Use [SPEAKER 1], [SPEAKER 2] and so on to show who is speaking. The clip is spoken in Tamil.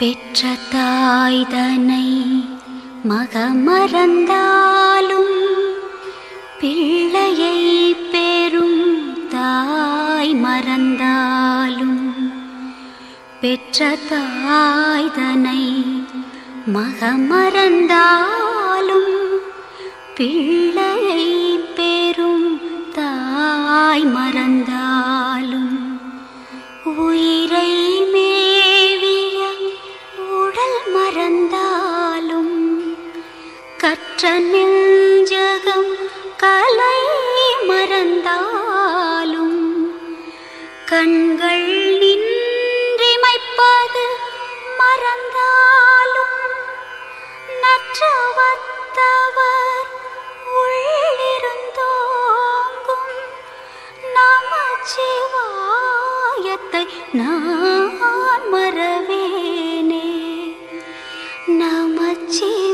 [SPEAKER 1] பெற்ற தாய்தனை மகமறந்தாலும் பிள்ளையை பெறும் தாய் மறந்தாலும் பெற்ற தாய்தனை மகமறந்தாலும் பிள்ளையை பெறும் தாய் மறந்தாலும் உயிரை மேவிய உடல் மறந்தாலும் கற்ற நெஞ்சகம் கலை மறந்தாலும் கண்கள் நின்றிமைப்பது மறந்தாலும் நற்றவத்தவர் உள்ளிருந்தோங்கும் நமச்சிவாயத்தை நான் மறவேனே நமச்சிவாயத்தை